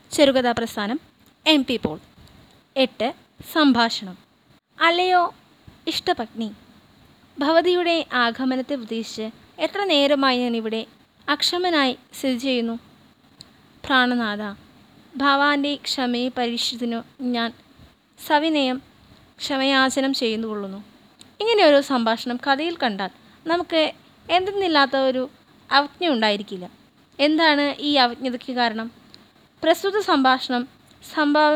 ചെറുകഥാ പ്രസ്ഥാനം M P Paul എട്ട് സംഭാഷണം അല്ലയോ ഇഷ്ടപത്നി ഭവതിയുടെ ആഗമനത്തെ പ്രതീക്ഷിച്ച് എത്ര നേരമായി ഞാൻ ഇവിടെ അക്ഷമനായി സ്ഥിതി ചെയ്യുന്നു പ്രാണനാഥ ഭവാന്റെ ക്ഷമയെ പരീക്ഷിച്ചതിനു ഞാൻ സവിനയം ക്ഷമയാചനം ചെയ്യുന്നു കൊള്ളുന്നു ഇങ്ങനെയൊരു സംഭാഷണം കഥയിൽ കണ്ടാൽ നമുക്ക് എന്തെന്നില്ലാത്ത ഒരു അവജ്ഞ ഉണ്ടായിരിക്കില്ല എന്താണ് ഈ അവജ്ഞതയ്ക്ക് കാരണം പ്രസ്തുത സംഭാഷണം സംഭാവ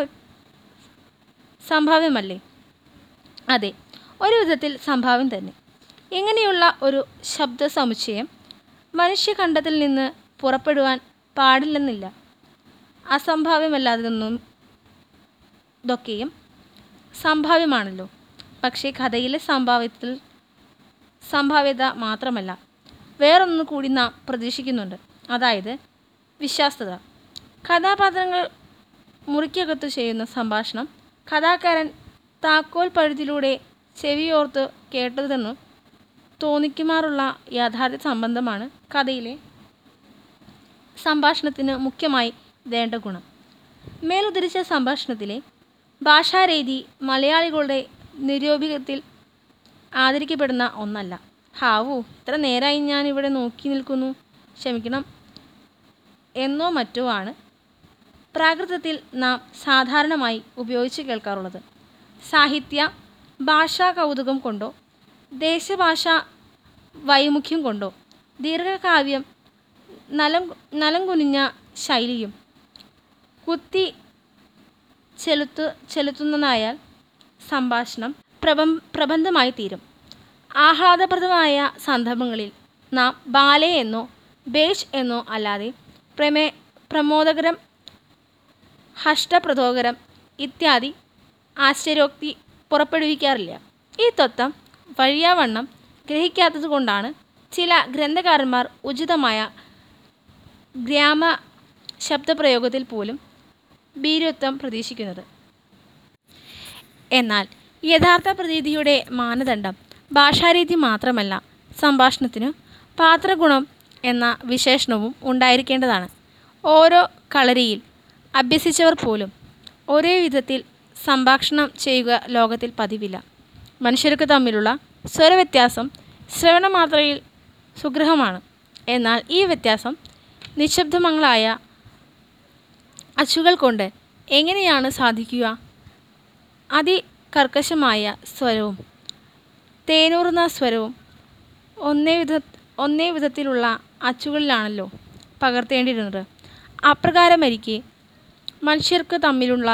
സംഭാവ്യമല്ലേ അതെ ഒരു വിധത്തിൽ സംഭാവ്യം തന്നെ ഇങ്ങനെയുള്ള ഒരു ശബ്ദ സമുച്ചയം മനുഷ്യഖണ്ഡത്തിൽ നിന്ന് പുറപ്പെടുവാൻ പാടില്ലെന്നില്ല അസംഭാവ്യമല്ലാതൊന്നും ഇതൊക്കെയും സംഭാവ്യമാണല്ലോ പക്ഷേ കഥയിലെ സംഭാവ്യത്തിൽ സംഭാവ്യത മാത്രമല്ല വേറൊന്നു കൂടി നാം പ്രതീക്ഷിക്കുന്നുണ്ട് അതായത് വിശ്വാസ്യത കഥാപാത്രങ്ങൾ മുറിക്കകത്തു ചെയ്യുന്ന സംഭാഷണം കഥാകാരൻ താക്കോൽ പഴുതിലൂടെ ചെവിയോർത്ത് കേട്ടതെന്നു തോന്നിക്കുമാറുള്ള യാഥാർത്ഥ്യ സംബന്ധമാണ് കഥയിലെ സംഭാഷണത്തിന് മുഖ്യമായി വേണ്ട ഗുണം മേലുദ്ധരിച്ച സംഭാഷണത്തിലെ ഭാഷാരീതി മലയാളികളുടെ നിരൂപികത്തിൽ ആദരിക്കപ്പെടുന്ന ഒന്നല്ല ഹാവൂ ഇത്ര നേരമായി ഞാൻ ഇവിടെ നോക്കി നിൽക്കുന്നു ക്ഷമിക്കണം എന്നോ മറ്റോ ആണ് പ്രാകൃതത്തിൽ നാം സാധാരണമായി ഉപയോഗിച്ച് കേൾക്കാറുള്ളത് സാഹിത്യ ഭാഷാ കൗതുകം കൊണ്ടോ ദേശഭാഷ വൈമുഖ്യം കൊണ്ടോ ദീർഘകാവ്യം നലം നലം കുനിഞ്ഞ ശൈലിയും കുത്തി ചെലുത്തു ചെലുത്തുന്നതായാൽ സംഭാഷണം പ്രബം പ്രബന്ധമായി തീരും ആഹ്ലാദപ്രദമായ സന്ദർഭങ്ങളിൽ നാം ബാലെ എന്നോ ബേഷ് എന്നോ അല്ലാതെ പ്രമേ പ്രമോദകരം ഹഷ്ടപ്രദോകരം ഇത്യാദി ആശ്ചര്യോക്തി പുറപ്പെടുവിക്കാറില്ല ഈ തത്വം വഴിയാവണ്ണം ഗ്രഹിക്കാത്തത് കൊണ്ടാണ് ചില ഗ്രന്ഥകാരന്മാർ ഉചിതമായ ഗ്രാമ ശബ്ദപ്രയോഗത്തിൽ പോലും ഭീരുത്വം പ്രതീക്ഷിക്കുന്നത് എന്നാൽ യഥാർത്ഥ പ്രതീതിയുടെ മാനദണ്ഡം ഭാഷാരീതി മാത്രമല്ല സംഭാഷണത്തിനു പാത്രഗുണം എന്ന വിശേഷണവും ഉണ്ടായിരിക്കേണ്ടതാണ് ഓരോ കളരിയിൽ അഭ്യസിച്ചവർ പോലും ഒരേ വിധത്തിൽ സംഭാഷണം ചെയ്യുക ലോകത്തിൽ പതിവില്ല മനുഷ്യർക്ക് തമ്മിലുള്ള സ്വരവ്യത്യാസം ശ്രവണമാത്രയിൽ സുഗ്രഹമാണ് എന്നാൽ ഈ വ്യത്യാസം നിശബ്ദമങ്ങളായ അച്ചുകൾ കൊണ്ട് എങ്ങനെയാണ് സാധിക്കുക അതികർക്കശമായ സ്വരവും തേനൂറുന്ന സ്വരവും ഒന്നേ വിധ ഒന്നേ വിധത്തിലുള്ള അച്ചുകളിലാണല്ലോ പകർത്തേണ്ടിയിരുന്നത് അപ്രകാരമരിക്കെ മനുഷ്യർക്ക് തമ്മിലുള്ള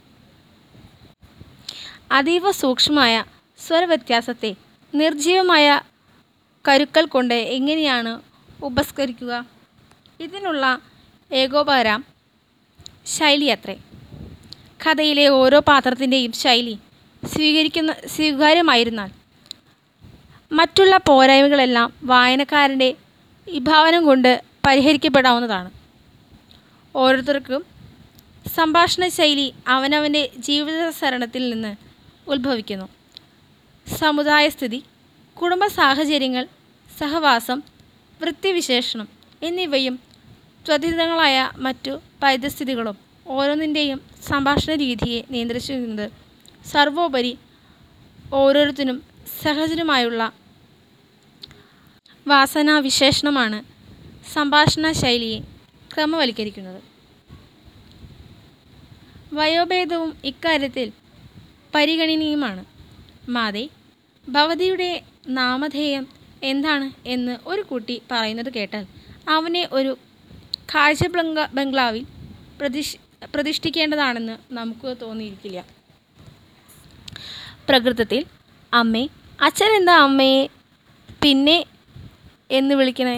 അതീവ സൂക്ഷ്മമായ സ്വരവ്യത്യാസത്തെ നിർജീവമായ കരുക്കൾ കൊണ്ട് എങ്ങനെയാണ് ഉപസ്കരിക്കുക ഇതിനുള്ള ഏകോപകരം ശൈലിയത്രേ കഥയിലെ ഓരോ പാത്രത്തിൻ്റെയും ശൈലി സ്വീകരിക്കുന്ന സ്വീകാര്യമായിരുന്നാൽ മറ്റുള്ള പോരായ്മകളെല്ലാം വായനക്കാരൻ്റെ വിഭാവനം കൊണ്ട് പരിഹരിക്കപ്പെടാവുന്നതാണ് ഓരോരുത്തർക്കും സംഭാഷണ ശൈലി അവനവൻ്റെ ജീവിത സരണത്തിൽ നിന്ന് ഉത്ഭവിക്കുന്നു സമുദായസ്ഥിതി കുടുംബ സാഹചര്യങ്ങൾ സഹവാസം വൃത്തിവിശേഷണം എന്നിവയും ത്വരിതങ്ങളായ മറ്റു പരിതസ്ഥിതികളും ഓരോന്നിൻ്റെയും സംഭാഷണ രീതിയെ നിയന്ത്രിച്ചിരുന്നത് സർവോപരി ഓരോരുത്തരും സഹജനുമായുള്ള വാസനാവിശേഷണമാണ് സംഭാഷണ ശൈലിയെ ക്രമവൽക്കരിക്കുന്നത് വയോഭേദവും ഇക്കാര്യത്തിൽ പരിഗണനീയമാണ് മാതേ ഭവതിയുടെ നാമധേയം എന്താണ് എന്ന് ഒരു കുട്ടി പറയുന്നത് കേട്ടാൽ അവനെ ഒരു കാഴ്ച ബംഗ്ല ബംഗ്ലാവിൽ പ്രതിഷ് പ്രതിഷ്ഠിക്കേണ്ടതാണെന്ന് നമുക്ക് തോന്നിയിരിക്കില്ല പ്രകൃതത്തിൽ അമ്മേ അച്ഛൻ എന്താ അമ്മയെ പിന്നെ എന്ന് വിളിക്കണേ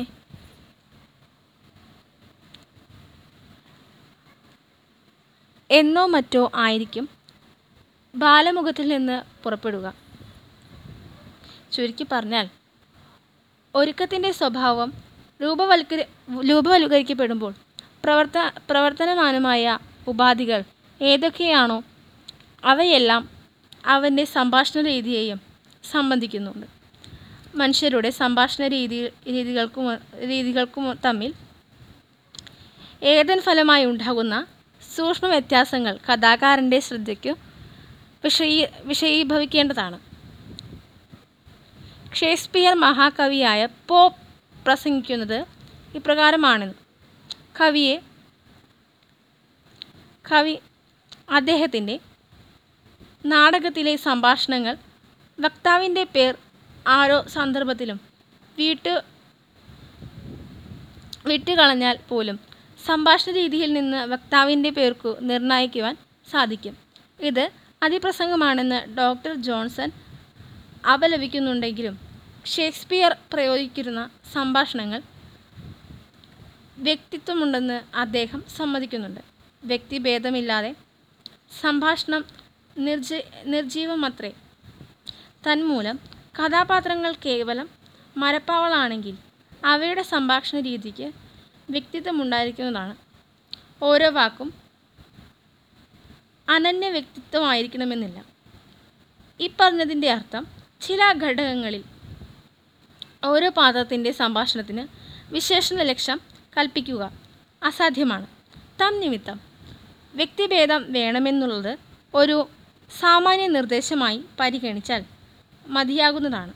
എന്നോ മറ്റോ ആയിരിക്കും ബാലമുഖത്തിൽ നിന്ന് പുറപ്പെടുക ചുരുക്കി പറഞ്ഞാൽ ഒരുക്കത്തിൻ്റെ സ്വഭാവം രൂപവൽക്കരി രൂപവൽക്കരിക്കപ്പെടുമ്പോൾ പ്രവർത്ത പ്രവർത്തനമാനമായ ഉപാധികൾ ഏതൊക്കെയാണോ അവയെല്ലാം അവൻ്റെ സംഭാഷണ രീതിയെയും സംബന്ധിക്കുന്നുണ്ട് മനുഷ്യരുടെ സംഭാഷണ രീതി രീതികൾക്കും രീതികൾക്കും തമ്മിൽ ഏതൻ ഫലമായി ഉണ്ടാകുന്ന സൂക്ഷ്മ വ്യത്യാസങ്ങൾ കഥാകാരൻ്റെ ശ്രദ്ധയ്ക്കു വിഷയീ വിഷയീഭവിക്കേണ്ടതാണ്. ഷേക്സ്പിയർ മഹാകവിയായ പോപ്പ് പ്രസംഗിക്കുന്നത് ഇപ്രകാരമാണെന്ന്. കവി അദ്ദേഹത്തിൻ്റെ നാടകത്തിലെ സംഭാഷണങ്ങൾ വക്താവിൻ്റെ പേർ ഓരോ സന്ദർഭത്തിലും വിട്ടുകളഞ്ഞാൽ പോലും സംഭാഷണരീതിയിൽ നിന്ന് വക്താവിൻ്റെ പേർക്കു നിർണയിക്കുവാൻ സാധിക്കും. ഇത് അതിപ്രസംഗമാണെന്ന് ഡോ. ജോൺസൺ അപലപിക്കുന്നുണ്ടെങ്കിലും ഷേക്സ്പിയർ പ്രയോഗിക്കുന്ന സംഭാഷണങ്ങൾക്ക് വ്യക്തിത്വമുണ്ടെന്ന് അദ്ദേഹം സമ്മതിക്കുന്നുണ്ട്. വ്യക്തിഭേദമില്ലാത്ത സംഭാഷണം നിർജീവമത്രേ. തന്മൂലം കഥാപാത്രങ്ങൾ കേവലം മരപ്പാവകളാണെങ്കിൽ അവയുടെ സംഭാഷണരീതിക്ക് വ്യക്തിത്വമുണ്ടായിരിക്കുന്നതാണ്. ഓരോ വാക്കും അനന്യവ്യക്തിത്വമായിരിക്കണമെന്നില്ല. ഇപ്പറഞ്ഞതിൻ്റെ അർത്ഥം ചില ഘട്ടങ്ങളിൽ ഓരോ പാത്രത്തിൻ്റെ സംഭാഷണത്തിന് വിശേഷണലക്ഷണം കല്പിക്കുക അസാധ്യമാണ്. തന്നിമിത്തം വ്യക്തിഭേദം വേണമെന്നുള്ളത് ഒരു സാമാന്യനിർദ്ദേശമായി പരിഗണിച്ചാൽ മതിയാകുന്നതാണ്.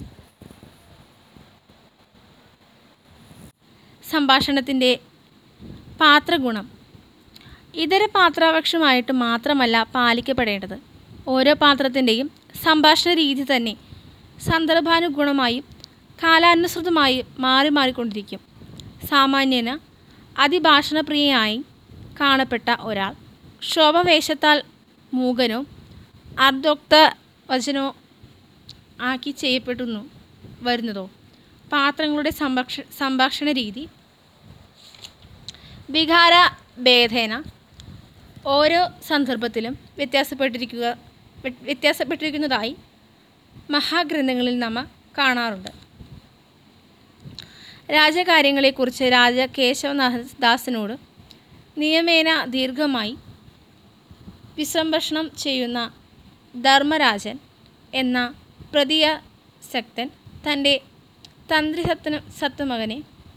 സംഭാഷണത്തിൻ്റെ പാത്രഗുണം ഇതരപാത്രാവശമായിട്ടു മാത്രമല്ല പാലിക്കപ്പെടേണ്ടത്. ഓരോ പാത്രത്തിൻ്റെയും സംഭാഷണരീതി തന്നെ സന്ദർഭാനുഗുണമായും കാലാനുസൃതമായും മാറിമാറിക്കൊണ്ടിരിക്കും. സാമാന്യേന അതിഭാഷണപ്രിയനായി കാണപ്പെട്ട ഒരാൾ ക്ഷോഭവശത്താൽ മൂകനോ അർദ്ധോക്തവചനനോ ആക്കി ചെയ്യപ്പെടേണ്ടി വരുന്നതോ പാത്രങ്ങളുടെ സംഭാഷണരീതി വികാരഭേദേന ഓരോ സന്ദർഭത്തിലും വ്യത്യാസപ്പെട്ടിരിക്കുന്നതായി മഹാഗ്രന്ഥങ്ങളിൽ നാം കാണാറുണ്ട്. രാജകാര്യങ്ങളെക്കുറിച്ച് രാജാ കേശവദാസനോട് നിയമേന ദീർഘമായി വിസംഭാഷണം ചെയ്യുന്ന ധർമ്മരാജൻ എന്ന പ്രീതിയാസക്തൻ തൻ്റെ തന്ത്രിസത്തമകനെ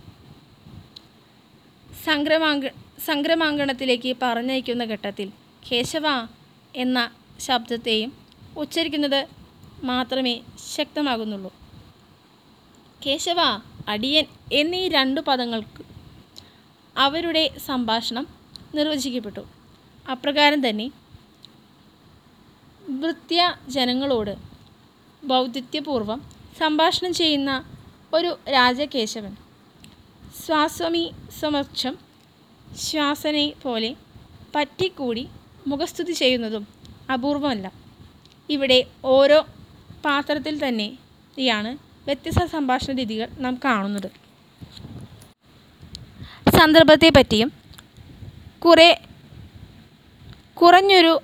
സംഗ്രാമാങ്കണത്തിലേക്ക് പറഞ്ഞയക്കുന്ന ഘട്ടത്തിൽ കേശവാ എന്ന ശബ്ദത്തെയും ഉച്ചരിക്കുന്നത് മാത്രമേ ശക്തമാകുന്നുള്ളൂ. കേശവാ, അടിയൻ എന്നീ രണ്ടു പദങ്ങൾക്കു അവരുടെ സംഭാഷണം നിർവചിക്കപ്പെട്ടു. അപ്രകാരം തന്നെ ഭൃത്യജനങ്ങളോട് ഭൗതിത്വപൂർവം സംഭാഷണം ചെയ്യുന്ന ഒരു രാജകേശവൻ സ്വസ്വാമിസമക്ഷം ശ്വസനയെപ്പോലെ പറ്റിക്കൂടി മുഖസ്തുതി ചെയ്യുന്നതും അപൂർവമല്ല. ഇവിടെ ഓരോ പാത്രത്തിൽ തന്നെയാണ് വ്യത്യസ്ത സംഭാഷണരീതികൾ നാം കാണുന്നത്. സന്ദർഭത്തെപ്പറ്റിയും കുറഞ്ഞൊന്നു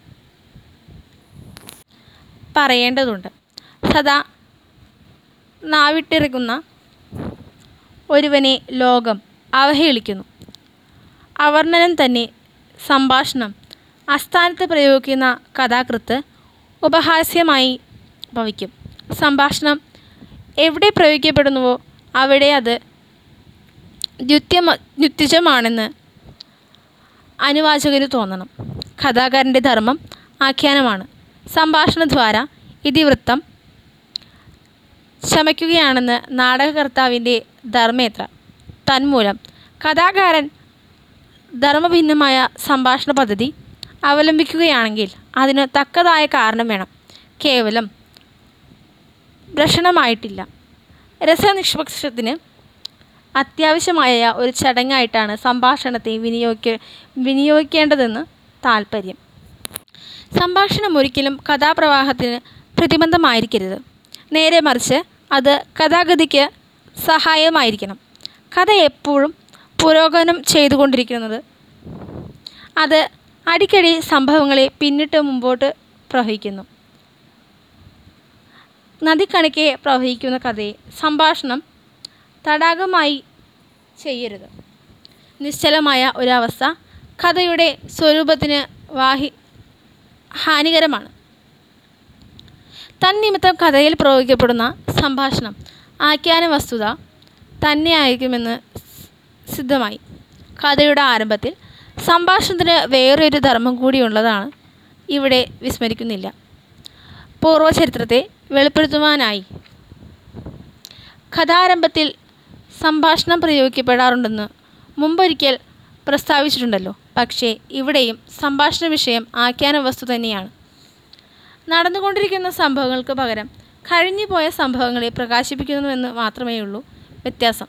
പറയേണ്ടതുണ്ട്. സദാ നാവിട്ടിറങ്ങുന്ന ഒരുവനെ ലോകം അവഹേളിക്കുന്നു. അവർണ്ണനം തന്നെ സംഭാഷണം അസ്ഥാനത്ത് പ്രയോഗിക്കുന്ന കഥാകൃത്ത് ഉപഹാസ്യമായി ഭവിക്കും. സംഭാഷണം എവിടെ പ്രയോഗിക്കപ്പെടുന്നുവോ അവിടെ അത് ദ്വിത്വമാണെന്ന് അനുവാചകനു തോന്നണം. കഥാകാരൻ്റെ ധർമ്മം ആഖ്യാനമാണ്. സംഭാഷണദ്വാരാ ഇതിവൃത്തം ചമയ്ക്കുകയാണ് നാടകകർത്താവിൻ്റെ ധർമ്മേച്ഛ. തന്മൂലം കഥാകാരൻ ധർമ്മഭിന്നമായ സംഭാഷണപദ്ധതി അവലംബിക്കുകയാണെങ്കിൽ അതിനു തക്കതായ കാരണം വേണം. കേവലം ഭാഷണമായിട്ടല്ല. രസനിഷ്പക്ഷത്തിന് അത്യാവശ്യമായ ഒരു ചടങ്ങായിട്ടാണ് സംഭാഷണത്തെ വിനിയോഗിക്കേണ്ടതെന്നു താത്പര്യം. സംഭാഷണമൊരിക്കലും കഥാപ്രവാഹത്തിന് പ്രതിബന്ധമായിരിക്കരുത്. നേരേമറിച്ച് അത് കഥാഗതിക്ക് സഹായകമായിരിക്കണം. കഥ എപ്പോഴും പുരോഗമനം ചെയ്തുകൊണ്ടിരിക്കുന്നത് അത് അടിക്കടി സംഭവങ്ങളെ പിന്നിട്ടു മുമ്പോട്ടു പ്രവഹിക്കുന്നു. നദിക്കണക്കെ പ്രവഹിക്കുന്ന കഥയെ സംഭാഷണം തടാകമാക്കി ചെയ്യരുത്. നിശ്ചലമായ ഒരു അവസ്ഥ കഥയുടെ സ്വരൂപത്തിന് ഹാനികരമാണ്. തന്നിമിത്തം കഥയിൽ പ്രയോഗിക്കപ്പെടുന്ന സംഭാഷണം ആഖ്യാനവസ്തു തന്നെയായിരിക്കുമെന്ന് സിദ്ധമായി. കഥയുടെ ആരംഭത്തിൽ സംഭാഷണത്തിന് വേറൊരു ധർമ്മം കൂടിയുള്ളതാണ് ഇവിടെ വിസ്മരിക്കുന്നില്ല പൂർവ്വചരിത്രത്തെ വെളിപ്പെടുത്തുവാനായി കഥാരംഭത്തിൽ സംഭാഷണം പ്രയോഗിക്കപ്പെടാറുണ്ടെന്ന് മുമ്പൊരിക്കൽ പ്രസ്താവിച്ചിട്ടുണ്ടല്ലോ പക്ഷേ ഇവിടെയും സംഭാഷണ വിഷയം ആഖ്യാന വസ്തു തന്നെയാണ് നടന്നുകൊണ്ടിരിക്കുന്ന സംഭവങ്ങൾക്ക് പകരം കഴിഞ്ഞുപോയ സംഭവങ്ങളെ പ്രകാശിപ്പിക്കുന്നുവെന്ന് മാത്രമേയുള്ളൂ വ്യത്യാസം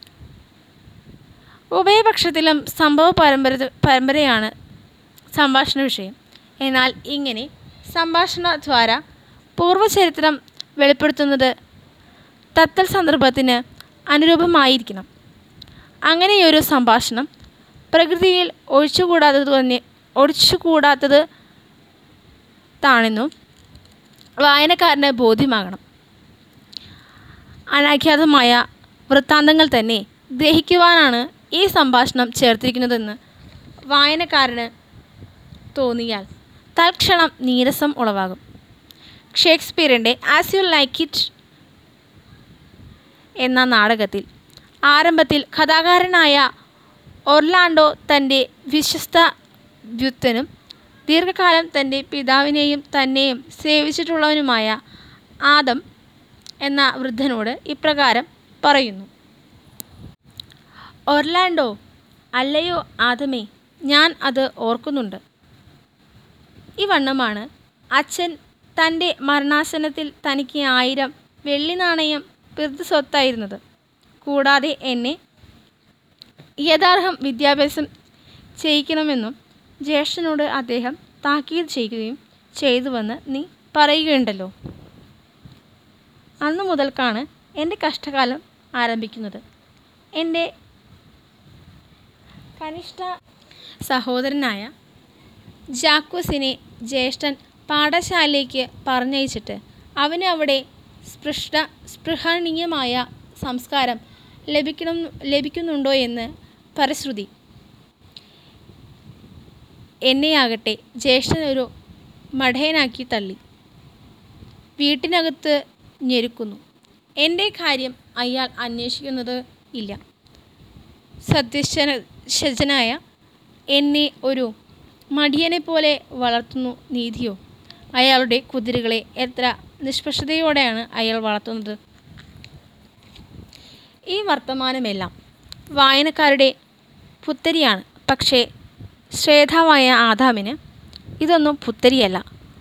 ഉഭയപക്ഷത്തിലും സംഭവ പരമ്പര പരമ്പരയാണ് സംഭാഷണ വിഷയം എന്നാൽ ഇങ്ങനെ സംഭാഷണ ദ്വാര പൂർവ്വചരിത്രം വെളിപ്പെടുത്തുന്നത് തത്തൽ സന്ദർഭത്തിന് അനുരൂപമായിരിക്കണം അങ്ങനെയൊരു സംഭാഷണം പ്രകൃതിയിൽ ഒഴിച്ചുകൂടാത്തത് തന്നെ ഒഴിച്ചുകൂടാത്തത് താണെന്നും വായനക്കാരന് ബോധ്യമാകണം അനാഖ്യാതമായ വൃത്താന്തങ്ങൾ തന്നെ ഗ്രഹിക്കുവാനാണ് ഈ സംഭാഷണം ചേർത്തിരിക്കുന്നതെന്ന് വായനക്കാരന് തോന്നിയാൽ തൽക്ഷണം നീരസം ഉളവാകും ഷേക്സ്പിയറിൻ്റെ ആസ് യു ലൈക്ക് ഇറ്റ് എന്ന നാടകത്തിൽ ആരംഭത്തിൽ കഥാകാരനായ ഒർലാൻഡോ തൻ്റെ വിശ്വസ്ത വ്യുത്തനും ദീർഘകാലം തൻ്റെ പിതാവിനെയും തന്നെയും സേവിച്ചിട്ടുള്ളവനുമായ ആദം എന്ന വൃദ്ധനോട് ഇപ്രകാരം പറയുന്നു ഒർലാൻഡോ അല്ലയോ ആദമേ ഞാൻ അത് ഓർക്കുന്നുണ്ട് ഈ വണ്ണമാണ് അച്ഛൻ തൻ്റെ മരണാസനത്തിൽ തനിക്ക് ആയിരം വെള്ളി നാണയം പിതൃ സ്വത്തായിരുന്നത് കൂടാതെ എന്നെ യഥാർഹം വിദ്യാഭ്യാസം ചെയ്യിക്കണമെന്നും ജ്യേഷ്ഠനോട് അദ്ദേഹം താക്കീത് ചെയ്യുകയും ചെയ്തുവെന്ന് നീ പറയുകയുണ്ടല്ലോ അന്നു മുതൽക്കാണ് എൻ്റെ കഷ്ടകാലം ആരംഭിക്കുന്നത് എൻ്റെ കനിഷ്ഠ സഹോദരനായ ജാക്വസിനെ ജ്യേഷ്ഠൻ പാഠശാലയിലേക്ക് പറഞ്ഞയച്ചിട്ട് അവന് അവിടെ സ്പൃഷ്ട സ്പൃഹണീയമായ സംസ്കാരം ലഭിക്കണം ലഭിക്കുന്നുണ്ടോ എന്ന് പരശ്രുതി എന്നെയാകട്ടെ ജ്യേഷ്ഠൻ ഒരു മഠയനാക്കി തള്ളി വീട്ടിനകത്ത് ഞെരുക്കുന്നു എൻ്റെ കാര്യം അയാൾ അന്വേഷിക്കുന്നത് ഇല്ല സത്യശനായ എന്നെ ഒരു മടിയനെ പോലെ വളർത്തുന്നു നീതിയോ അയാളുടെ കുതിരകളെ എത്ര നിഷ്പക്ഷതയോടെയാണ് അയാൾ വളർത്തുന്നത് ഈ വർത്തമാനമെല്ലാം വായനക്കാരുടെ പുത്തരിയാണ് പക്ഷേ ശ്രേതാവായ ആദാമിന് ഇതൊന്നും പുത്തരിയല്ല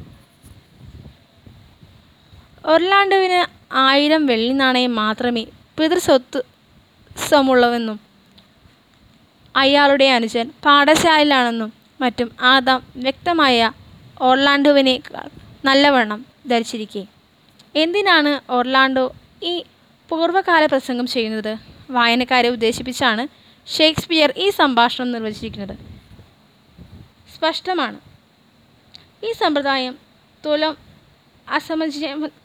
ഒർലാൻഡോവിന് ആയിരം വെള്ളി നാണയം മാത്രമേ പിതൃസ്വത്ത് സ്വമുള്ളവെന്നും അയാളുടെ അനുജൻ പാഠശാലയിലാണെന്നും മറ്റും ആദാം വ്യക്തമായ ഓർലാൻഡോവിനേക്കാൾ നല്ലവണ്ണം ധരിച്ചിരിക്കെ എന്തിനാണ് ഓർലാൻഡോ ഈ പൂർവ്വകാല പ്രസംഗം ചെയ്യുന്നത് വായനക്കാരെ ഉദ്ദേശിപ്പിച്ചാണ് ഷേക്സ്പിയർ ഈ സംഭാഷണം നിർവചിച്ചിരിക്കുന്നത് സ്പഷ്ടമാണ് ഈ സമ്പ്രദായം തുലം അസമഞ്ജ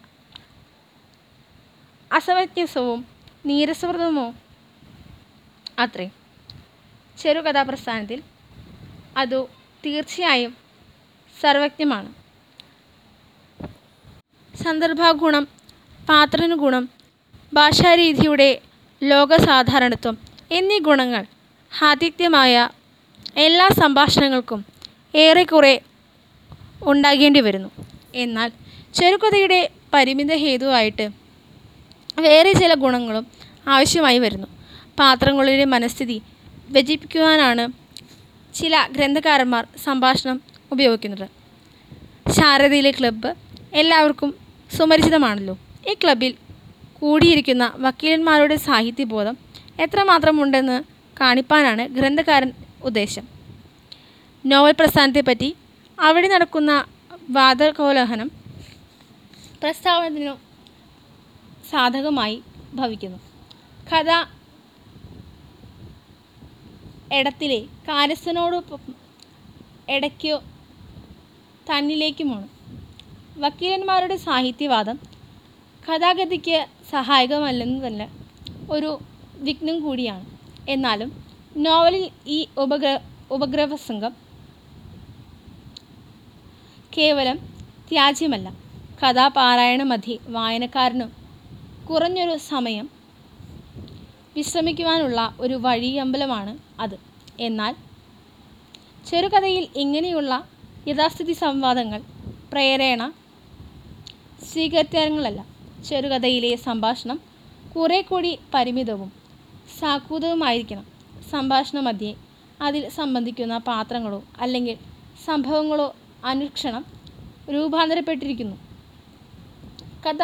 അസമഞ്ജസവും നീരസവൃതമോ അത്രേ ചെറുകഥാപ്രസ്ഥാനത്തിൽ അതു തീർച്ചയായും സർവജ്ഞമാണ് സന്ദർഭഗുണം പാത്രനുഗുണം ഭാഷാരീതിയുടെ ലോകസാധാരണത്വം എന്നീ ഗുണങ്ങൾ ആതിഥ്യമായ എല്ലാ സംഭാഷണങ്ങൾക്കും ഏറെക്കുറെ ഉണ്ടാകേണ്ടി വരുന്നു എന്നാൽ ചെറുകഥയുടെ പരിമിത ഹേതുവായിട്ട് വേറെ ചില ഗുണങ്ങളും ആവശ്യമായി വരുന്നു പാത്രങ്ങളുടെ മനസ്ഥിതി വ്യചിപ്പിക്കുവാനാണ് ചില ഗ്രന്ഥകാരന്മാർ സംഭാഷണം ഉപയോഗിക്കുന്നത് ശാരദയിലെ ക്ലബ്ബ് എല്ലാവർക്കും സുപരിചിതമാണല്ലോ ഈ ക്ലബിൽ കൂടിയിരിക്കുന്ന വക്കീലന്മാരുടെ സാഹിത്യബോധം എത്രമാത്രമുണ്ടെന്ന് കാണിപ്പാനാണ് ഗ്രന്ഥകാരൻ ഉദ്ദേശം നോവൽ പ്രസ്ഥാനത്തെപ്പറ്റി അവിടെ നടക്കുന്ന വാദകോലാഹലം പ്രസ്താവനത്തിനു സാധകമായി ഭവിക്കുന്നു കഥ എടത്തിലെ കാര്യസ്ഥനോടൊപ്പം ഇടയ്ക്കോ തന്നിലേക്കുമാണ് വക്കീലന്മാരുടെ സാഹിത്യവാദം കഥാഗതിക്ക് സഹായകമല്ലെന്ന് തന്നെ ഒരു വിഘ്നം കൂടിയാണ് എന്നാലും നോവലിൽ ഈ ഉപഗ്ര ഉപഗ്രഹസംഘം കേവലം ത്യാജ്യമല്ല കഥാപാരായണ മധ്യേ വായനക്കാരനും കുറഞ്ഞൊരു സമയം വിശ്രമിക്കുവാനുള്ള ഒരു വഴിയമ്പലമാണ് അത് എന്നാൽ ചെറുകഥയിൽ ഇങ്ങനെയുള്ള യഥാസ്ഥിതി സംവാദങ്ങൾ പ്രേരണ സ്വീകാര്യമല്ല ചെറുകഥയിലെ സംഭാഷണം കുറെ കൂടി പരിമിതവും സാക്കൂതവുമായിരിക്കണം സംഭാഷണ മധ്യേ അതിൽ സംബന്ധിക്കുന്ന പാത്രങ്ങളോ അല്ലെങ്കിൽ സംഭവങ്ങളോ അനുക്ഷണം രൂപാന്തരപ്പെട്ടിരിക്കുന്നു കഥ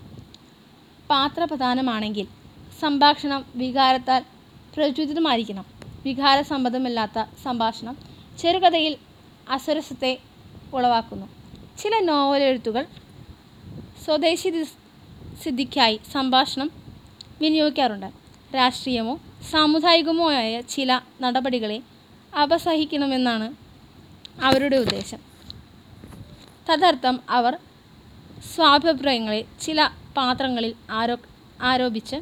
പാത്രപ്രധാനമാണെങ്കിൽ സംഭാഷണം വികാരത്താൽ പ്രചോദിതമായിരിക്കണം വികാരസമ്മതമല്ലാത്ത സംഭാഷണം ചെറുകഥയിൽ അസ്വരസത്തെ ഉളവാക്കുന്നു ചില നോവലെഴുത്തുകൾ സ്വദേശി ദിസ് സിദ്ധിക്കായി സംഭാഷണം വിനിയോഗിക്കാറുണ്ട് രാഷ്ട്രീയമോ സാമുദായികമോ ആയ ചില നടപടികളെ അപസഹിക്കണമെന്നാണ് അവരുടെ ഉദ്ദേശം തദർത്ഥം അവർ സ്വാഭിപ്രായങ്ങളെ ചില പാത്രങ്ങളിൽ ആരോ ആരോപിച്ച്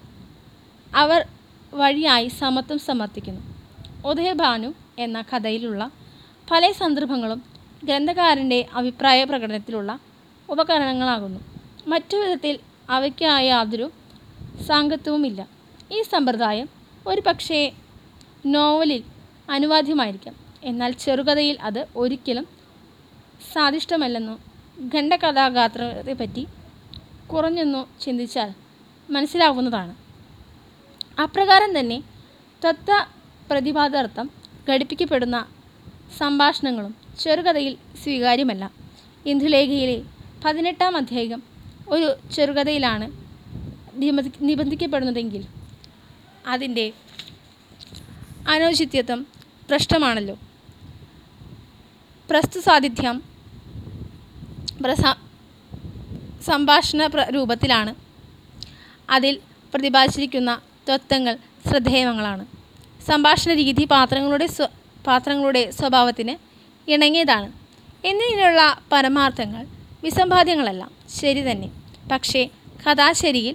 അവർ വഴിയായി സമത്വം സമർത്ഥിക്കുന്നു ഉദയഭാനു എന്ന കഥയിലുള്ള പല സന്ദർഭങ്ങളും ഗ്രന്ഥകാരൻ്റെ അഭിപ്രായ പ്രകടനത്തിലുള്ള ഉപകരണങ്ങളാകുന്നു മറ്റു വിധത്തിൽ അവയ്ക്ക് യാതൊരു സാങ്കത്യവുമില്ല ഈ സമ്പ്രദായം ഒരു പക്ഷേ നോവലിൽ അനുവാദ്യമായിരിക്കാം എന്നാൽ ചെറുകഥയിൽ അത് ഒരിക്കലും സാധിഷ്ടമല്ലെന്നോ ഖണ്ഡകഥാഗാത്രത്തെപ്പറ്റി കുറഞ്ഞൊന്നു ചിന്തിച്ചാൽ മനസ്സിലാവുന്നതാണ് അപ്രകാരം തന്നെ തത്വ പ്രതിപാദാർത്ഥം ഘടിപ്പിക്കപ്പെടുന്ന സംഭാഷണങ്ങളും ചെറുകഥയിൽ സ്വീകാര്യമല്ല ഇന്ദുലേഖയിലെ പതിനെട്ടാം അധ്യായം ഒരു ചെറുകഥയിലാണ് നിബന്ധി നിബന്ധിക്കപ്പെടുന്നതെങ്കിൽ അതിൻ്റെ അനൗചിത്യത്വം പ്രശ്നമാണല്ലോ പ്രസ്തുസാന്നിധ്യം പ്രസ സംഭാഷണ പ്ര- രൂപത്തിലാണ് അതിൽ പ്രതിപാദിച്ചിരിക്കുന്ന തത്വങ്ങൾ ശ്രദ്ധേയങ്ങളാണ് സംഭാഷണ രീതി പാത്രങ്ങളുടെ സ്വ പാത്രങ്ങളുടെ സ്വഭാവത്തിന് ഇണങ്ങിയതാണ് എന്നിങ്ങനെയുള്ള പരമാർത്ഥങ്ങൾ വിസമ്പാദ്യങ്ങളല്ല ശരി തന്നെ പക്ഷേ കഥാശരിയിൽ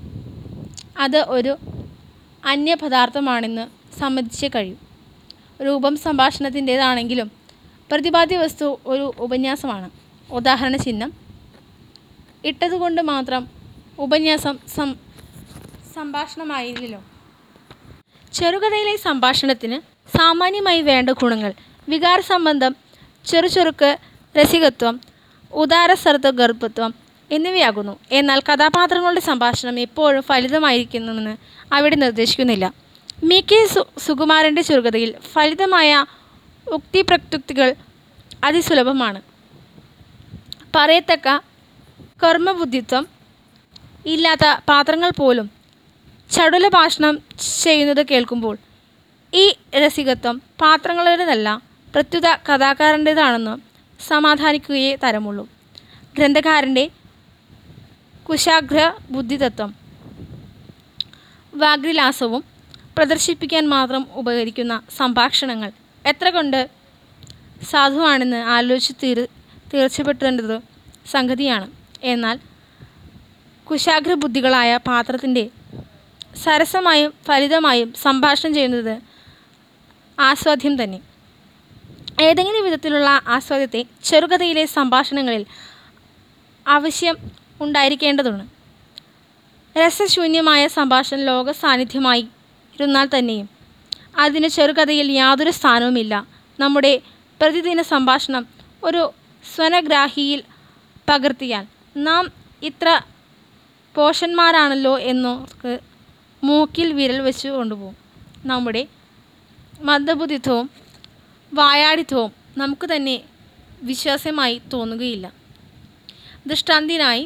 അത് ഒരു അന്യപദാർത്ഥമാണെന്ന് സമ്മതിച്ചേ കഴിയൂ രൂപം സംഭാഷണത്തിൻ്റേതാണെങ്കിലും പ്രതിപാദ്യ വസ്തു ഒരു ഉപന്യാസമാണ് ഉദാഹരണ ചിഹ്നം ഇട്ടതുകൊണ്ട് മാത്രം ഉപന്യാസം സം സംഭാഷണമായില്ലല്ലോ ചെറുകഥയിലെ സംഭാഷണത്തിന് സാമാന്യമായി വേണ്ട ഗുണങ്ങൾ വികാരസംബന്ധം ചെറുചുറുക്ക് രസികത്വം ഉദാരസർദ്ധ ഗർഭത്വം എന്നിവയാകുന്നു എന്നാൽ കഥാപാത്രങ്ങളുടെ സംഭാഷണം എപ്പോഴും ഫലിതമായിരിക്കുന്നുവെന്ന് അവിടെ നിർദ്ദേശിക്കുന്നില്ല മി കെ സു സുകുമാരൻ്റെ ചെറുകഥയിൽ ഫലിതമായ ഉക്തിപ്രക്തുക്തികൾ അതിസുലഭമാണ് പറയത്തക്ക കർമ്മബുദ്ധിത്വം ഇല്ലാത്ത പാത്രങ്ങൾ പോലും ചടുല ഭാഷണം ചെയ്യുന്നത് കേൾക്കുമ്പോൾ ഈ രസികത്വം പാത്രങ്ങളുടേതല്ല പ്രത്യുത കഥാകാരൻ്റേതാണെന്ന് സമാധാനിക്കുകയേ തരമുള്ളൂ ഗ്രന്ഥകാരൻ്റെ കുശാഗ്ര ബുദ്ധിതത്വം വാഗ്രിലാസവും പ്രദർശിപ്പിക്കാൻ മാത്രം ഉപകരിക്കുന്ന സംഭാഷണങ്ങൾ എത്ര കൊണ്ട് സാധുവാണെന്ന് ആലോചിച്ച് തീർ തീർച്ചപ്പെട്ടേണ്ടത് സംഗതിയാണ് എന്നാൽ കുശാഗ്രബുദ്ധികളായ പാത്രത്തിൻ്റെ സരസമായും ഫലിതമായും സംഭാഷണം ചെയ്യുന്നത് ആസ്വാദ്യം തന്നെ ഏതെങ്കിലും വിധത്തിലുള്ള ആസ്വാദ്യത്തെ ചെറുകഥയിലെ സംഭാഷണങ്ങളിൽ ആവശ്യം ഉണ്ടായിരിക്കേണ്ടതുണ്ട് രസശൂന്യമായ സംഭാഷണം ലോക സാന്നിധ്യമായി ഇരുന്നാൽ തന്നെയും അതിന് ചെറുകഥയിൽ യാതൊരു സ്ഥാനവുമില്ല നമ്മുടെ പ്രതിദിന സംഭാഷണം ഒരു സ്വനഗ്രാഹിയിൽ പകർത്തിയാൽ നാം ഇത്ര പോഷന്മാരാണല്ലോ എന്നോർക്ക് മൂക്കിൽ വിരൽ വെച്ച് കൊണ്ടുപോകും നമ്മുടെ മന്ദബുദ്ധിത്വവും വായാടിത്വവും നമുക്ക് തന്നെ വിശ്വാസമായി തോന്നുകയില്ല ദൃഷ്ടാന്തിനായി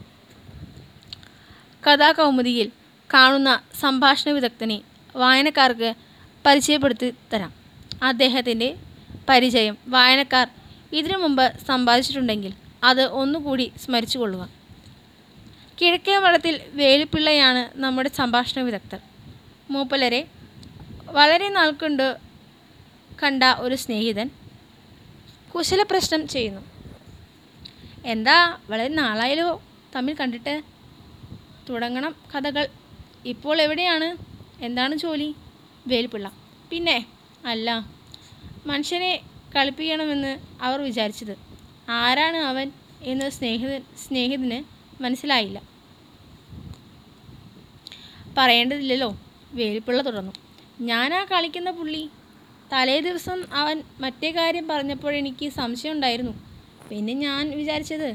കഥാകൗമുദിയിൽ കാണുന്ന സംഭാഷണ വിദഗ്ധനെ വായനക്കാർക്ക് പരിചയപ്പെടുത്തി തരാം അദ്ദേഹത്തിൻ്റെ പരിചയം വായനക്കാർ ഇതിനു മുമ്പ് സമ്പാദിച്ചിട്ടുണ്ടെങ്കിൽ അത് ഒന്നുകൂടി സ്മരിച്ചു കൊള്ളുക കിഴക്കേ വളത്തിൽ വേലുപ്പിള്ളയാണ് നമ്മുടെ സംഭാഷണ വിദഗ്ധർ മൂപ്പലരെ വളരെ നാൾ കൊണ്ട് കണ്ട ഒരു സ്നേഹിതൻ കുശലപ്രശ്നം ചെയ്യുന്നു എന്താ വളരെ നാളായാലോ തമ്മിൽ കണ്ടിട്ട് തുടങ്ങണം കഥകൾ ഇപ്പോൾ എവിടെയാണ് എന്താണ് ജോലി വേലുപ്പിള്ള പിന്നെ അല്ല മനുഷ്യനെ കളിപ്പിക്കണമെന്ന് അവർ വിചാരിച്ചത് ആരാണ് അവൻ എന്ന് സ്നേഹിതൻ സ്നേഹിതന് മനസ്സിലായില്ല പറയേണ്ടതില്ലല്ലോ വേലിപ്പിള്ള തുടർന്നു ഞാനാ കളിക്കുന്ന പുള്ളി തലേ ദിവസം അവൻ മറ്റേ കാര്യം പറഞ്ഞപ്പോഴെനിക്ക് സംശയമുണ്ടായിരുന്നു പിന്നെ ഞാൻ വിചാരിച്ചത്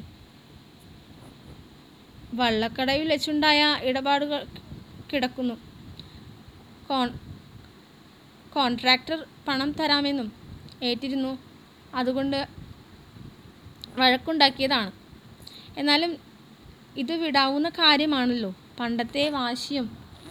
വള്ളക്കടവിൽ വെച്ചുണ്ടായ ഇടപാടുകൾ കിടക്കുന്നു കോൺ കോൺട്രാക്ടർ പണം തരാമെന്നും ഏറ്റിരുന്നു അതുകൊണ്ട് വഴക്കുണ്ടാക്കിയതാണ് എന്നാലും ഇത് വിടാവുന്ന കാര്യമാണല്ലോ പണ്ടത്തെ വാശിയും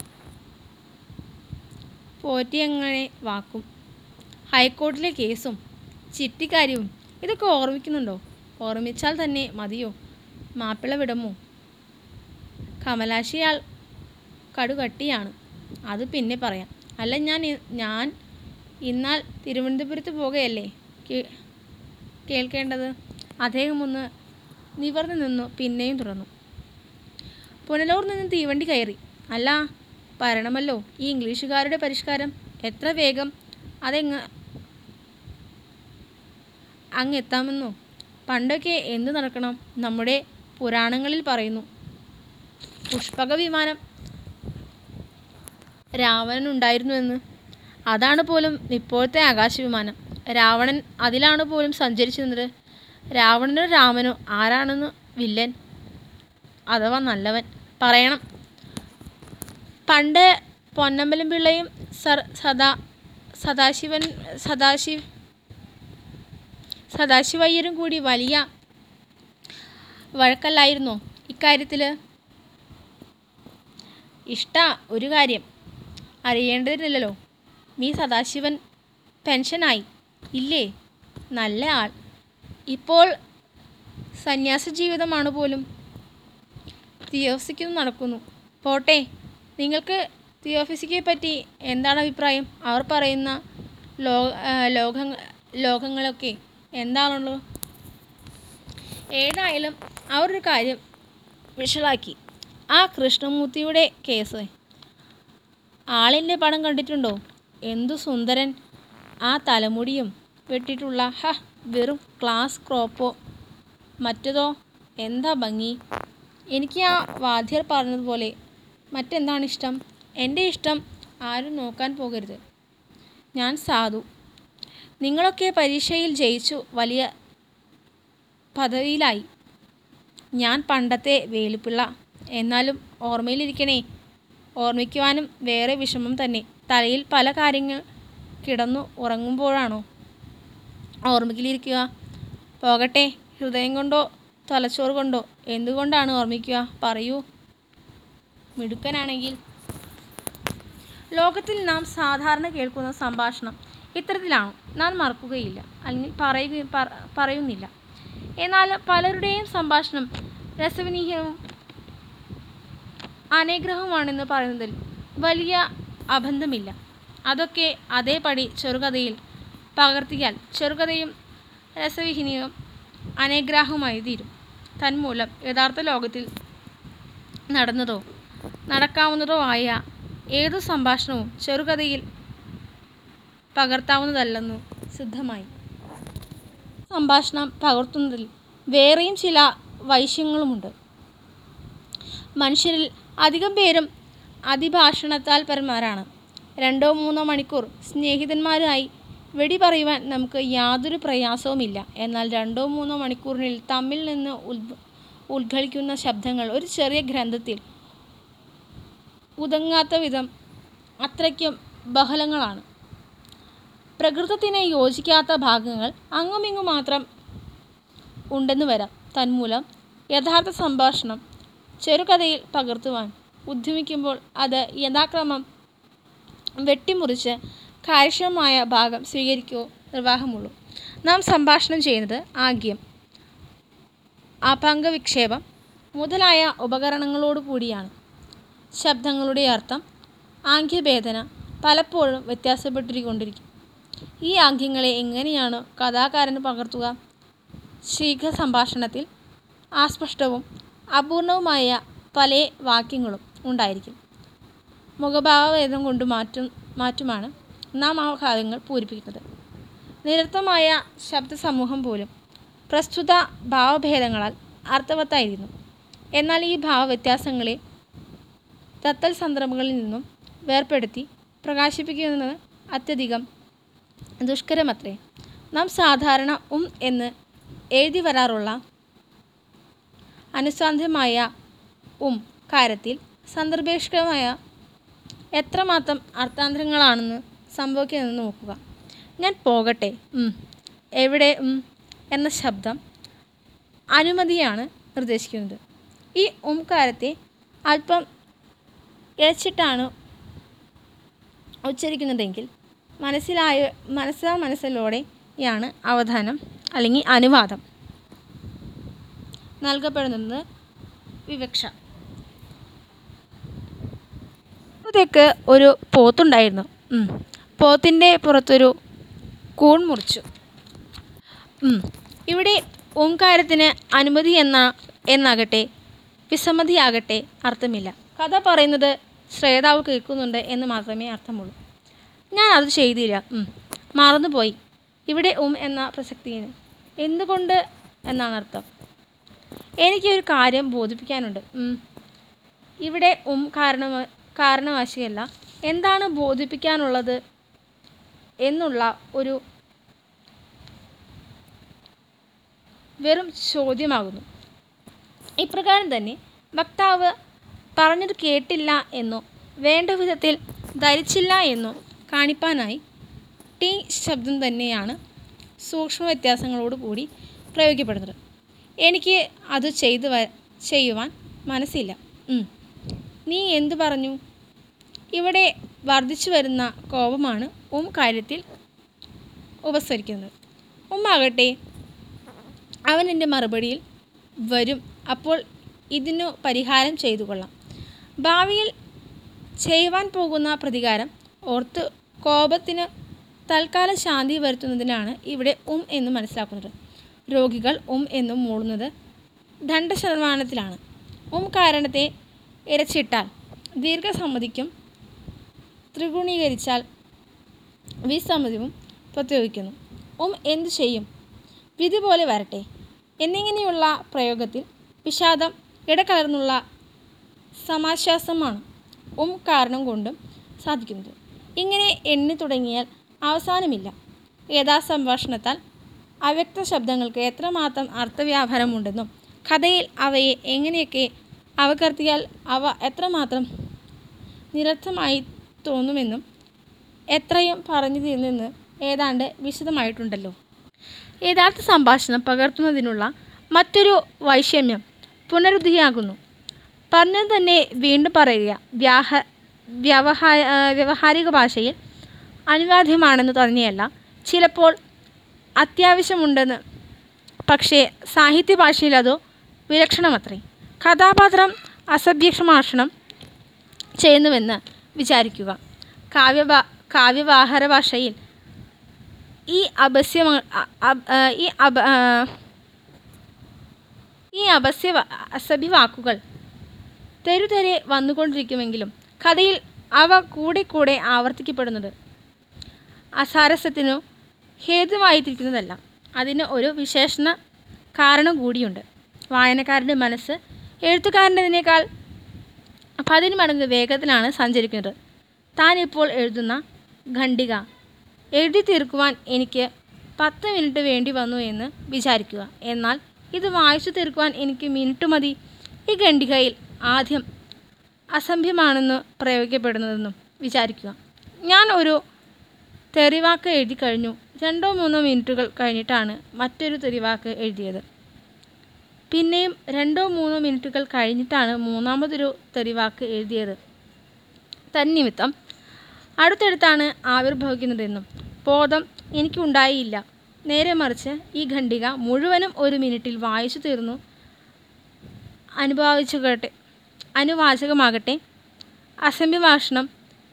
പോറ്റിയങ്ങനെ വാക്കും ഹൈക്കോടതിയിലെ കേസും ചിട്ടിക്കാര്യവും ഇതൊക്കെ ഓർമ്മിക്കുന്നുണ്ടോ ഓർമ്മിച്ചാൽ തന്നെ മതിയോ മാപ്പിള വിടമോ കമലാശിയാൾ കടുകട്ടിയാണ് അത് പിന്നെ പറയാം അല്ല ഞാൻ ഇ- ഞാൻ ഇന്നാൾ തിരുവനന്തപുരത്ത് പോകുകയല്ലേ കേ- കേൾക്കേണ്ടത് അദ്ദേഹം ഒന്ന് നിവർന്നു നിന്നു പിന്നെയും തുറന്നു പുനലൂർ നിന്ന് തീവണ്ടി കയറി അല്ല പറയണമല്ലോ ഈ ഇംഗ്ലീഷുകാരുടെ പരിഷ്കാരം എത്ര വേഗം അതെങ്ങ് അങ്ങെത്താമെന്നോ പണ്ടൊക്കെ എന്തു നടക്കണം നമ്മുടെ പുരാണങ്ങളിൽ പറയുന്നു പുഷ്പക വിമാനം രാവണൻ ഉണ്ടായിരുന്നുവെന്ന് അതാണ് പോലും ഇപ്പോഴത്തെ ആകാശവിമാനം രാവണൻ അതിലാണ് പോലും സഞ്ചരിച്ചിരുന്നത് രാവണനോ രാമനോ ആരാണെന്ന് വില്ലൻ അഥവാ നല്ലവൻ പറയണം പണ്ട് പൊന്നമ്പലം പിള്ളയും സർ സദാ സദാശിവൻ സദാശിവ് സദാശിവയ്യരും കൂടി വലിയ വഴക്കല്ലായിരുന്നോ ഇക്കാര്യത്തിൽ ഇഷ്ട ഒരു കാര്യം അറിയേണ്ടതില്ലല്ലോ നീ സദാശിവൻ പെൻഷനായി ഇല്ലേ നല്ല ആൾ ഇപ്പോൾ സന്യാസ ജീവിതമാണ് പോലും തിയോഫിസിക്കുന്നു നടക്കുന്നു പോട്ടെ നിങ്ങൾക്ക് തിയോഫിസിക്കയെ പറ്റി എന്താണ് അഭിപ്രായം അവർ പറയുന്ന ലോ ആ, ലോകങ്ങ ലോകങ്ങളൊക്കെ എന്താണുള്ളത് ഏതായാലും അവരൊരു കാര്യം വിഷളാക്കി ആ കൃഷ്ണമൂർത്തിയുടെ കേസ് ആളിൻ്റെ പടം കണ്ടിട്ടുണ്ടോ എന്തു സുന്ദരൻ ആ തലമുടിയും വെട്ടിയിട്ടുള്ള ഹ വെറും ക്ലാസ് ക്രോപ്പോ മറ്റതോ എന്താ ഭംഗി എനിക്ക് ആ വാദ്യർ പറഞ്ഞതുപോലെ മറ്റെന്താണ് ഇഷ്ടം എൻ്റെ ഇഷ്ടം ആരും നോക്കാൻ പോകരുത് ഞാൻ സാധു നിങ്ങളൊക്കെ പരീക്ഷയിൽ ജയിച്ചു വലിയ പദവിയിലായി ഞാൻ പണ്ടത്തെ വേലുപ്പിള്ള എന്നാലും ഓർമ്മയിലിരിക്കണേ ഓർമ്മിക്കുവാനും വേറെ വിഷമം തന്നെ തലയിൽ പല കാര്യങ്ങൾ കിടന്നു ഉറങ്ങുമ്പോഴാണോ ഓർമ്മയിലിരിക്കുക പോകട്ടെ ഹൃദയം കൊണ്ടോ തലച്ചോറ് കൊണ്ടോ എന്തുകൊണ്ടാണ് ഓർമ്മിക്കുക പറയൂ മിടുക്കനാണെങ്കിൽ ലോകത്തിൽ നാം സാധാരണ കേൾക്കുന്ന സംഭാഷണം ഇത്തരത്തിലാണോ നാം മറക്കുകയില്ല അല്ലെങ്കിൽ പറയുക പറ- പറയുന്നില്ല എന്നാൽ പലരുടെയും സംഭാഷണം രസവിനീയവും അനേഗ്രഹമാണെന്ന് പറയുന്നതിൽ വലിയ അബന്ധമില്ല അതൊക്കെ അതേപടി ചെറുകഥയിൽ പകർത്തിയാൽ ചെറുകഥയും രസവിഹീനവും അനേഗ്രാഹവുമായി തീരും തന്മൂലം യഥാർത്ഥ ലോകത്തിൽ നടന്നതോ നടക്കാവുന്നതോ ആയ ഏതു സംഭാഷണവും ചെറുകഥയിൽ പകർത്താവുന്നതല്ലെന്നു സിദ്ധമായി സംഭാഷണം പകർത്തുന്നതിൽ വേറെയും ചില വൈശ്യങ്ങളുമുണ്ട് മനുഷ്യരിൽ അധികം പേരും അതിഭാഷണത്താൽപരന്മാരാണ് രണ്ടോ മൂന്നോ മണിക്കൂർ സ്നേഹിതന്മാരായി വെടി പറയുവാൻ നമുക്ക് യാതൊരു പ്രയാസവുമില്ല എന്നാൽ രണ്ടോ മൂന്നോ മണിക്കൂറിനിൽ തമ്മിൽ നിന്ന് ഉദ്ഭ ഉദ്ഘലിക്കുന്ന ശബ്ദങ്ങൾ ഒരു ചെറിയ ഗ്രന്ഥത്തിൽ ഉതങ്ങാത്ത വിധം അത്രയ്ക്കും ബഹളങ്ങളാണ് പ്രകൃതത്തിന് യോജിക്കാത്ത ഭാഗങ്ങൾ അങ്ങുമിങ്ങും മാത്രം ഉണ്ടെന്ന് വരാം തന്മൂലം യഥാർത്ഥ സംഭാഷണം ചെറുകഥയിൽ പകർത്തുവാൻ ഉദ്യമിക്കുമ്പോൾ അത് യഥാക്രമം വെട്ടിമുറിച്ച് കാര്യക്ഷമമായ ഭാഗം സ്വീകരിക്കുകയോ നിർവാഹമുള്ളൂ നാം സംഭാഷണം ചെയ്യുന്നത് ആഗ്യം അപംഗവിക്ഷേപം മുതലായ ഉപകരണങ്ങളോടു കൂടിയാണ് ശബ്ദങ്ങളുടെ അർത്ഥം ആംഗ്യഭേദന പലപ്പോഴും വ്യത്യാസപ്പെട്ടുകൊണ്ടിരിക്കും ഈ ആംഗ്യങ്ങളെ എങ്ങനെയാണ് കഥാകാരൻ പകർത്തുക ശീഘ്ര സംഭാഷണത്തിൽ അസ്പഷ്ടവും അപൂർണവുമായ പല വാക്യങ്ങളും ഉണ്ടായിരിക്കും മുഖഭാവഭേദം കൊണ്ട് മാറ്റും മാറ്റുമാണ് നാം ആ കാര്യങ്ങൾ പൂരിപ്പിക്കുന്നത് നിരർത്ഥമായ ശബ്ദസമൂഹം പോലും പ്രസ്തുത ഭാവഭേദങ്ങളാൽ അർത്ഥവത്തായിരുന്നു എന്നാൽ ഈ ഭാവവ്യത്യാസങ്ങളെ തത്തൽ സന്ദർഭങ്ങളിൽ നിന്നും വേർപെടുത്തി പ്രകാശിപ്പിക്കുന്നത് അത്യധികം ദുഷ്കരമത്രേ നാം സാധാരണ ഉം എന്ന് എഴുതി വരാറുള്ള അനുസാധ്യമായ ഉം കാര്യത്തിൽ സന്ദർഭേഷ്കമായ എത്രമാത്രം അർത്ഥാന്തരങ്ങളാണെന്ന് സംഭവിക്കുന്നതെന്ന് നോക്കുക ഞാൻ പോകട്ടെ ഉം. എവിടെ ഉം എന്ന ശബ്ദം അനുമതിയാണ് നിർദ്ദേശിക്കുന്നത് ഈ ഉം കാര്യത്തെ അല്പം ഇഴച്ചിട്ടാണ് ഉച്ചരിക്കുന്നതെങ്കിൽ മനസ്സിലായ മനസ്സാ മനസ്സിലൂടെയാണ് അവധാനം അല്ലെങ്കിൽ അനുവാദം നൽകപ്പെടുന്നത് വിവക്ഷ ത്തേക്ക് ഒരു പോത്തുണ്ടായിരുന്നു ഉം. പോത്തിൻ്റെ പുറത്തൊരു കൂൺ മുറിച്ചു ഉം. ഇവിടെ ഓംകാരത്തിന് അനുമതി എന്ന എന്നാകട്ടെ വിസമ്മതിയാകട്ടെ അർത്ഥമില്ല കഥ പറയുന്നത് ശ്രേതാവ് കേൾക്കുന്നുണ്ട് എന്ന് മാത്രമേ അർത്ഥമുള്ളൂ ഞാൻ അത് ചെയ്തില്ല ഉം. മറന്നുപോയി ഇവിടെ ഉം എന്ന പ്രസക്തിന് എന്തുകൊണ്ട് എന്നാണ് അർത്ഥം എനിക്കൊരു കാര്യം ബോധിപ്പിക്കാനുണ്ട് ഉം. ഇവിടെ ഉം കാരണ കാരണവാശിയല്ല എന്താണ് ബോധിപ്പിക്കാനുള്ളത് എന്നുള്ള ഒരു വെറും ചോദ്യമാകുന്നു ഇപ്രകാരം തന്നെ വക്താവ് പറഞ്ഞത് കേട്ടില്ല എന്നോ വേണ്ട വിധത്തിൽ ധരിച്ചില്ല എന്നോ കാണിപ്പാനായി ടി ശബ്ദം തന്നെയാണ് സൂക്ഷ്മ വ്യത്യാസങ്ങളോട് കൂടി പ്രയോഗിക്കപ്പെടുന്നത് എനിക്ക് അത് ചെയ്തു വ ചെയ്യുവാൻ മനസ്സില്ല ഉം. നീ എന്തു പറഞ്ഞു ഇവിടെ വർദ്ധിച്ചു വരുന്ന കോപമാണ് ഉം കാര്യത്തിൽ ഉപസരിക്കുന്നത് ഉമ്മാകട്ടെ അവൻ എൻ്റെ മറുപടിയിൽ വരും അപ്പോൾ ഇതിനു പരിഹാരം ചെയ്തു കൊള്ളാം ഭാവിയിൽ ചെയ്യുവാൻ പോകുന്ന പ്രതികാരം ഓർത്ത് കോപത്തിന് തൽക്കാലം ശാന്തി വരുത്തുന്നതിനാണ് ഇവിടെ ഉം എന്ന് മനസ്സിലാക്കുന്നത് രോഗികൾ ഉം എന്നും മൂളുന്നത് ദണ്ഡശതമാനത്തിലാണ് ഉം കാരണത്തെ ഇരച്ചിട്ടാൽ ദീർഘസമ്മതിക്കും ത്രിഗുണീകരിച്ചാൽ വിസമ്മതിയും പ്രത്യേകിക്കുന്നു ഉം എന്തു ചെയ്യും വിധി പോലെ വരട്ടെ എന്നിങ്ങനെയുള്ള പ്രയോഗത്തിൽ വിഷാദം ഇടകലർന്നുള്ള സമാശ്വാസമാണ് ഉം കാരണം കൊണ്ടും സാധിക്കുന്നത് ഇങ്ങനെ എണ്ണി തുടങ്ങിയാൽ അവസാനമില്ല യഥാസംഭാഷണത്താൽ അവ്യക്ത ശബ്ദങ്ങൾക്ക് എത്രമാത്രം അർത്ഥവ്യാപാരമുണ്ടെന്നും കഥയിൽ അവയെ എങ്ങനെയൊക്കെ അവകർത്തിയാൽ അവ എത്രമാത്രം നിരർത്ഥമായി തോന്നുമെന്നും എത്രയും പറഞ്ഞു തീർന്നെന്ന് ഏതാണ്ട് വിശദമായിട്ടുണ്ടല്ലോ യഥാർത്ഥ സംഭാഷണം പകർത്തുന്നതിനുള്ള മറ്റൊരു വൈഷമ്യം പുനരുദ്ധിയാകുന്നു പറഞ്ഞത് തന്നെ വീണ്ടും പറയുക വ്യാഹ വ്യവഹാ വ്യവഹാരിക ഭാഷയിൽ അനിവാര്യമാണെന്ന് തന്നെയല്ല ചിലപ്പോൾ അത്യാവശ്യമുണ്ടെന്ന് പക്ഷേ സാഹിത്യ ഭാഷയിൽ അതോ വിലക്ഷണമത്രേ കഥാപാത്രം അസഭ്യഭാഷണം ചെയ്യുന്നുവെന്ന് വിചാരിക്കുക കാവ്യഭാ കാവ്യവാഹര ഭാഷയിൽ ഈ അപസ്യ ഈ അപ ആ, ഈ അപസ്യ അസഭ്യ വാക്കുകൾ തെരുതെരെ വന്നുകൊണ്ടിരിക്കുമെങ്കിലും കഥയിൽ അവ കൂടെ കൂടെ ആവർത്തിക്കപ്പെടുന്നത് അസാരസ്യത്തിനു ഹേതുവായിട്ടിരിക്കുന്നതല്ല അതിന് ഒരു വിശേഷണ കാരണം കൂടിയുണ്ട് വായനക്കാരൻ്റെ മനസ്സ് എഴുത്തുകാരൻ്റെതിനേക്കാൾ പതിന് മടങ്ങ് വേഗത്തിലാണ് സഞ്ചരിക്കുന്നത് താൻ ഇപ്പോൾ എഴുതുന്ന ഖണ്ഡിക എഴുതി തീർക്കുവാൻ എനിക്ക് പത്ത് മിനിറ്റ് വേണ്ടി വന്നു എന്ന് വിചാരിക്കുക എന്നാൽ ഇത് വായിച്ചു തീർക്കുവാൻ എനിക്ക് മിനിറ്റ് മതി ഈ ഖണ്ഡികയിൽ ആദ്യം അസംഭ്യമാണെന്ന് പ്രയോഗിക്കപ്പെടുന്നതെന്നും വിചാരിക്കുക ഞാൻ ഒരു തെറിവാക്ക് എഴുതി കഴിഞ്ഞു രണ്ടോ മൂന്നോ മിനിറ്റുകൾ കഴിഞ്ഞിട്ടാണ് മറ്റൊരു തെറിവാക്ക് എഴുതിയത് പിന്നെയും രണ്ടോ മൂന്നോ മിനിറ്റുകൾ കഴിഞ്ഞിട്ടാണ് മൂന്നാമതൊരു തെറിവാക്ക് എഴുതിയത് തന്നിമിത്തം അടുത്തടുത്താണ് ആവിർഭവിക്കുന്നതെന്നും ബോധം എനിക്കുണ്ടായില്ല നേരെ മറിച്ച് ഈ ഖണ്ഡിക മുഴുവനും ഒരു മിനിറ്റിൽ വായിച്ചു തീർന്നു അനുഭാവിച്ചുകട്ടെ അനുവാചകമാകട്ടെ അസംഭ്യഭാഷണം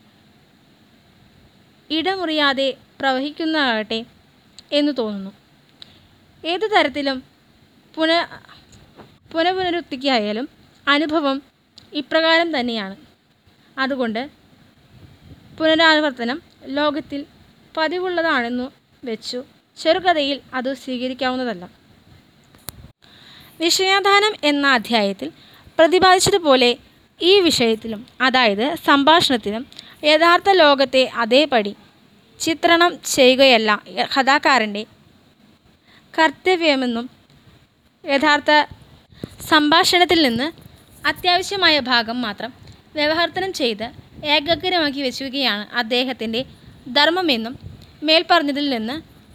ഇടമുറിയാതെ പ്രവഹിക്കുന്നതാകട്ടെ എന്ന് തോന്നുന്നു ഏതു തരത്തിലും പുന പുനഃപുനരുക്തിക്കായാലും അനുഭവം ഇപ്രകാരം തന്നെയാണ് അതുകൊണ്ട് പുനരാവർത്തനം ലോകത്തിൽ പതിവുള്ളതാണെന്നു വെച്ചു ചെറുകഥയിൽ അത് സ്വീകരിക്കാവുന്നതല്ല വിഷയാധാനം എന്ന അധ്യായത്തിൽ പ്രതിപാദിച്ചതുപോലെ ഈ വിഷയത്തിലും അതായത് സംഭാഷണത്തിലും യഥാർത്ഥ ലോകത്തെ അതേപടി ചിത്രണം ചെയ്യുകയല്ല കഥാകാരൻ്റെ കർത്തവ്യമെന്നും യഥാർത്ഥ സംഭാഷണത്തിൽ നിന്ന് അത്യാവശ്യമായ ഭാഗം മാത്രം വ്യവഹർത്തനം ചെയ്ത് ഏകാഗ്രമാക്കി വെക്കുകയാണ് അദ്ദേഹത്തിൻ്റെ ധർമ്മമെന്നും മേൽപ്പറഞ്ഞതിൽ നിന്ന്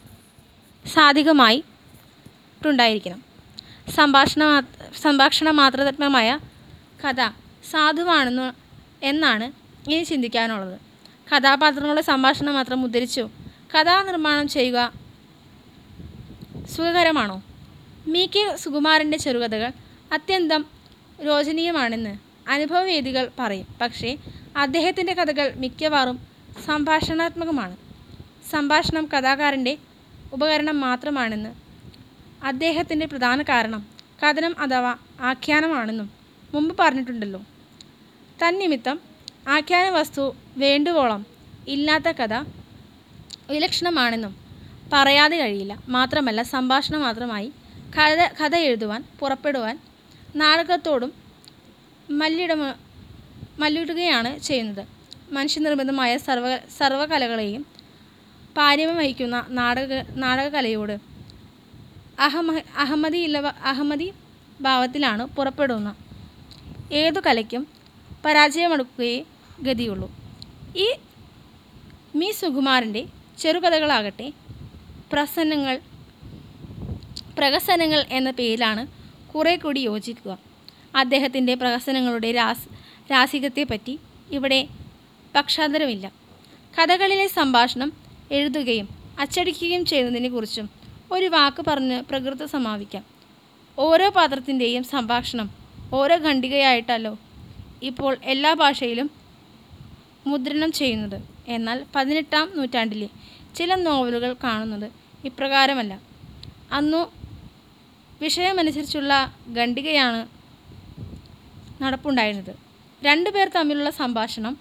സാധികമായിട്ടുണ്ടായിരിക്കണം സംഭാഷണ സംഭാഷണ മാത്രാത്മകമായ കഥ സാധുവാണെന്ന് എന്നാണ് ഇനി ചിന്തിക്കാനുള്ളത് കഥാപാത്രങ്ങളുടെ സംഭാഷണം മാത്രം ഉദ്ധരിച്ചു കഥാനിർമ്മാണം ചെയ്യുക സുഖകരമാണോ മി കെ സുകുമാരൻ്റെ ചെറുകഥകൾ അത്യന്തം രോചനീയമാണെന്ന് അനുഭവവേദികൾ പറയും പക്ഷേ അദ്ദേഹത്തിൻ്റെ കഥകൾ മിക്കവാറും സംഭാഷണാത്മകമാണ് സംഭാഷണം കഥാകാരൻ്റെ ഉപകരണം മാത്രമാണെന്ന് അദ്ദേഹത്തിൻ്റെ പ്രധാന കാരണം കഥനം അഥവാ ആഖ്യാനമാണെന്നും മുമ്പ് പറഞ്ഞിട്ടുണ്ടല്ലോ തന്നിമിത്തം ആഖ്യാന വസ്തു വേണ്ടുവോളം ഇല്ലാത്ത കഥ വിലക്ഷണമാണെന്നും പറയാതെ കഴിയില്ല മാത്രമല്ല സംഭാഷണം മാത്രമായി കഥ കഥ എഴുതുവാൻ പുറപ്പെടുവാൻ നാടകത്തോടും മല്ലിടമ മല്ലിടുകയാണ് ചെയ്യുന്നത് മനുഷ്യനിർമ്മിതമായ സർവ സർവകലകളെയും പാരമ്യം വഹിക്കുന്ന നാടക നാടകകലയോട് അഹമ അഹമ്മദി ഇല്ലവ അഹമ്മദി ഭാവത്തിലാണ് പുറപ്പെടുന്ന ഏതു കലയ്ക്കും പരാജയമടുക്കുകയേ ഗതിയുള്ളൂ ഈ മി സുകുമാരൻ്റെ ചെറുകഥകളാകട്ടെ പ്രസന്നങ്ങൾ പ്രഹസനങ്ങൾ എന്ന പേരിലാണ് കുറെ കൂടി യോജിക്കുക അദ്ദേഹത്തിൻ്റെ പ്രഹസനങ്ങളുടെ രാസ് രാസികത്തെപ്പറ്റി ഇവിടെ പക്ഷാന്തരമില്ല കഥകളിലെ സംഭാഷണം എഴുതുകയും അച്ചടിക്കുകയും ചെയ്യുന്നതിനെക്കുറിച്ചും ഒരു വാക്ക് പറഞ്ഞ് പ്രകൃത സമാപിക്കാം ഓരോ പാത്രത്തിൻ്റെയും സംഭാഷണം ഓരോ ഖണ്ഡികയായിട്ടല്ലോ ഇപ്പോൾ എല്ലാ ഭാഷയിലും മുദ്രണം ചെയ്യുന്നത് എന്നാൽ പതിനെട്ടാം നൂറ്റാണ്ടിലെ ചില നോവലുകൾ കാണുന്നത് ഇപ്രകാരമല്ല അന്നു വിഷയമനുസരിച്ചുള്ള ഖണ്ഡികയാണ് നടപ്പുണ്ടായിരുന്നത് രണ്ടുപേർ തമ്മിലുള്ള സംഭാഷണം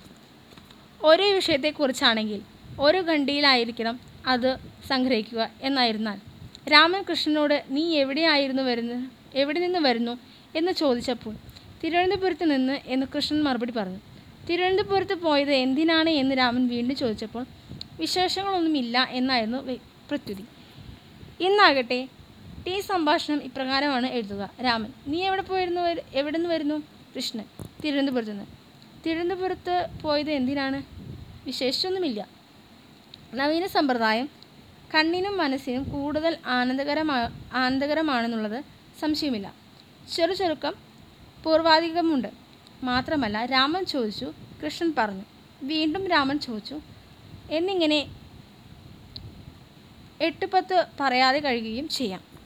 ഒരേ വിഷയത്തെക്കുറിച്ചാണെങ്കിൽ ഒരു ഖണ്ഡിയിലായിരിക്കണം അത് സംഗ്രഹിക്കുക എന്നായിരുന്നാൽ രാമൻ കൃഷ്ണനോട് നീ എവിടെയായിരുന്നു വരുന്നത് എവിടെ നിന്ന് വരുന്നു എന്ന് ചോദിച്ചപ്പോൾ തിരുവനന്തപുരത്ത് നിന്ന് എന്ന് കൃഷ്ണൻ മറുപടി പറഞ്ഞു തിരുവനന്തപുരത്ത് പോയത് എന്തിനാണ് എന്ന് രാമൻ വീണ്ടും ചോദിച്ചപ്പോൾ വിശേഷങ്ങളൊന്നുമില്ല എന്നായിരുന്നു വെ- പ്രത്യുതി ഇന്നാകട്ടെ ടി സംഭാഷണം ഇപ്രകാരമാണ് എഴുതുക രാമൻ നീ എവിടെ പോയിരുന്നു വരു- എവിടെ നിന്ന് വരുന്നു കൃഷ്ണൻ തിരുവനന്തപുരത്ത് നിന്ന് തിരുവനന്തപുരത്ത് പോയത് എന്തിനാണ് വിശേഷിച്ചൊന്നുമില്ല നവീന സമ്പ്രദായം കണ്ണിനും മനസ്സിനും കൂടുതൽ ആനന്ദകരമാ ആനന്ദകരമാണെന്നുള്ളത് സംശയമില്ല ചെറു ചെറുക്കം പൂർവാധികമുണ്ട് മാത്രമല്ല രാമൻ ചോദിച്ചു കൃഷ്ണൻ പറഞ്ഞു വീണ്ടും രാമൻ ചോദിച്ചു എന്നിങ്ങനെ എട്ട് പത്ത് പറയാതെ കഴിയുകയും ചെയ്യാം